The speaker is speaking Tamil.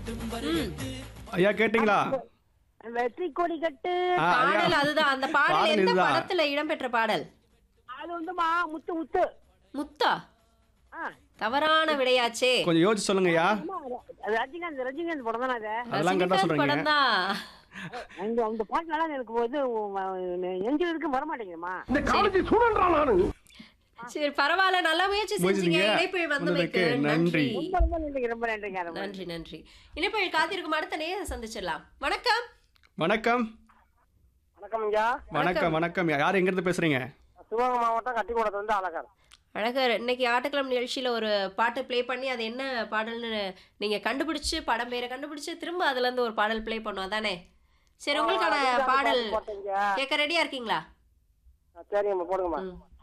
ம், ஐயா கேட்டிங்களா வெற்றி கொடி கட்டு ஆ, ஐயா பாடல் அதுதான் அந்த பாடல் பாடல் எந்த இதுதான். படத்துல இடம்பெற்ற பாடல் அது வந்துமா முத்து முத்து முத்தா ஆ, தவறான விடையாச்சே கொஞ்சம் யோசிச்சு சொல்லுங்க ஐயா ஆமா, அது ரஜினிகாந்த் ரஜினிகாந்த் படம் தானே அது அதெல்லாம் கரெக்டா ரஜினிகாந்த் சொல்றீங்க படம் தான் அந்த அந்த பாட்டு நல்லா எனக்கு வந்து எஞ்சில் இருக்கு வர மாட்டேங்குதுமா இந்த காலேஜ் ஸ்டூடெண்டா நானு சரி பரவாயில்ல நல்ல முயற்சி செஞ்சீங்க முயற்சிங்க. இணைப்பில் வந்தமைக்கு வந்தமைக்கு நன்றி நன்றி. ரொம்ப ரொம்ப நன்றிங்க ரொம்ப நன்றிங்க ரொம்ப நன்றி நன்றி இணைப்பில் காத்திருக்கும் அடுத்த நேரம் சந்திச்சிடலாம் வணக்கம் வணக்கம் வணக்கம் ஐயா வணக்கம் வணக்கம் யார் எங்க இருந்து பேசுறீங்க சிவகங்கை மாவட்டம் கட்டிக்கூடத்துல இருந்து அழகர் அழகர் இன்னைக்கு ஆட்டக்கிழமை நிகழ்ச்சியில ஒரு பாட்டு ப்ளே பண்ணி அது என்ன பாடல்னு நீங்க கண்டுபிடிச்சு படம் பேரை கண்டுபிடிச்சு திரும்ப அதுல இருந்து ஒரு பாடல் ப்ளே பண்ணுவோம் தானே சரி உங்களுக்கான பாடல் கேட்க ரெடியா இருக்கீங்களா சரிங்கம்மா போடுங்கம்மா ம்.